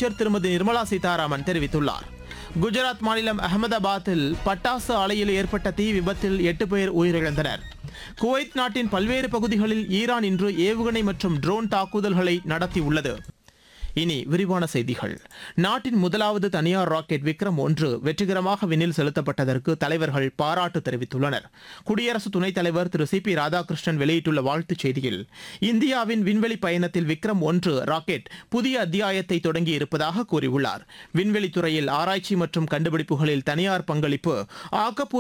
நிதியமைச்சர் திருமதி நிர்மலா சீதாராமன் தெரிவித்துள்ளார் குஜராத் மாநிலம் அகமதாபாத்தில் பட்டாசு ஆலையில் ஏற்பட்ட தீ விபத்தில் எட்டு பேர் உயிரிழந்தனர் குவைத் நாட்டின் பல்வேறு பகுதிகளில் ஈரான் இன்று ஏவுகணை மற்றும் ட்ரோன் தாக்குதல்களை நடத்தியுள்ளது இனி விரிவான செய்திகள் நாட்டின் முதலாவது தனியார் ராக்கெட் விக்ரம் ஒன்று வெற்றிகரமாக விண்ணில் செலுத்தப்பட்டதற்கு தலைவர்கள் பாராட்டு தெரிவித்துள்ளனர் குடியரசு துணைத் தலைவர் திரு சி பி ராதாகிருஷ்ணன் வெளியிட்டுள்ள வாழ்த்துச் செய்தியில் இந்தியாவின் விண்வெளி பயணத்தில் விக்ரம் ஒன்று ராக்கெட் புதிய அத்தியாயத்தை தொடங்கி இருப்பதாக கூறியுள்ளார் விண்வெளித்துறையில் ஆராய்ச்சி மற்றும் கண்டுபிடிப்புகளில் தனியார் பங்களிப்பு ஆக்கப்பூர்வ